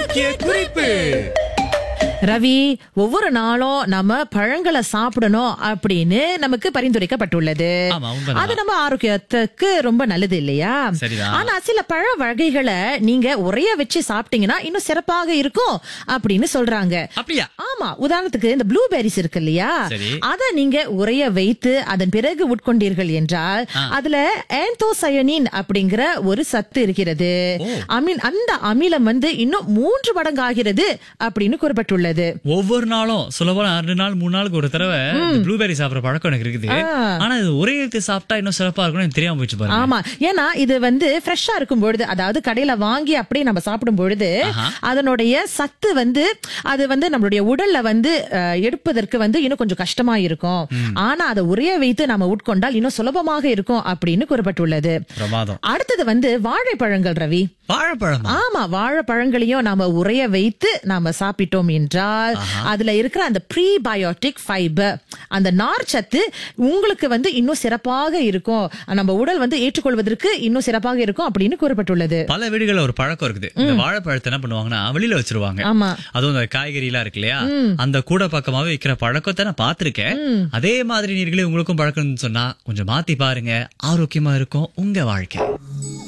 முக்கிய குறிப்பு ரவி ஒவ்வொரு நாளும் நம்ம பழங்களை சாப்பிடணும் அப்படின்னு நமக்கு பரிந்துரைக்கப்பட்டுள்ளது ஆமா, உண்மைதான். அது நம்ம ஆரோக்கியத்துக்கு ரொம்ப நல்லது இல்லையா சரிதான். ஆனா சில பழ வகைகளை நீங்க உரைய வச்சு சாப்பிட்டீங்கன்னா இன்னும் சிறப்பாக இருக்கும் அப்படின்னு சொல்றாங்க அப்படியா ஆமா உதாரணத்துக்கு இந்த ப்ளூபெரிஸ் இருக்கு இல்லையா சரி. அத நீங்க உரைய வைத்து அதன் பிறகு உட்கொண்டீர்கள் என்றால் அதுல ஆந்தோசயனின் அப்படிங்கிற ஒரு சத்து இருக்கிறது அமீன் அந்த அமிலம் வந்து இன்னும் மூன்று மடங்கு ஆகிறது அப்படின்னு கூறப்பட்டுள்ளது ஒவ்வொரு நாளும் சொல்லப்போனா ரெண்டு நாள் மூணு நாளுக்கு ஒரு தடவை ப்ளூபெரி சாப்பிடுற பழக்கம் எனக்கு இருக்குது ஆனா இது ஒரே எடுத்து சாப்பிட்டா இன்னும் சிறப்பா இருக்கும்னு எனக்கு தெரியாம போயிடுச்சு பாருங்க ஆமா ஏன்னா இது வந்து ஃப்ரெஷ்ஷா இருக்கும் பொழுது அதாவது கடையில வாங்கி அப்படியே நம்ம சாப்பிடும் பொழுது அதனுடைய சத்து வந்து அது வந்து நம்மளுடைய உடல்ல வந்து அஹ், எடுப்பதற்கு வந்து இன்னும் கொஞ்சம் கஷ்டமா இருக்கும் ஆனா அதை உரைய வைத்து நம்ம உட்கொண்டால் இன்னும் சுலபமாக இருக்கும் அப்படின்னு கூறப்பட்டுள்ளது பிரமாதம் அடுத்தது வந்து வாழைப்பழங்கள் ரவி வாழைப்பழம் ஆமா வாழைப்பழங்களையும் நாம உரைய வைத்து நாம சாப்பிட்டோம் என்றால் அதுல இருக்கிற அந்த ப்ரீபயோட்டிக் ஃபைபர் அந்த நார் சத்து உங்களுக்கு வந்து இன்னும் சிறப்பாக இருக்கும் நம்ம உடல் வந்து ஏற்றுக்கொள்வதற்கு இன்னும் சிறப்பாக இருக்கும் அப்படின்னு கூறப்பட்டுள்ளது பல வீடுகள்ல ஒரு பழக்கம் இருக்குது இந்த வாழைப்பழத்தை என்ன பண்ணுவாங்கன்னா வெளியில வச்சிருவாங்க ஆமா அதுவும் இந்த காய்கறி எல்லாம் இருக்கு இல்லையா அந்த கூட பக்கமாவே விக்கிற பழக்கத்தை நான் பாத்திருக்கேன் அதே மாதிரி நீர்களே உங்களுக்கும் பழக்கம்னு சொன்னா கொஞ்சம் மாத்தி பாருங்க ஆரோக்கியமா இருக்கும் உங்க வாழ்க்கை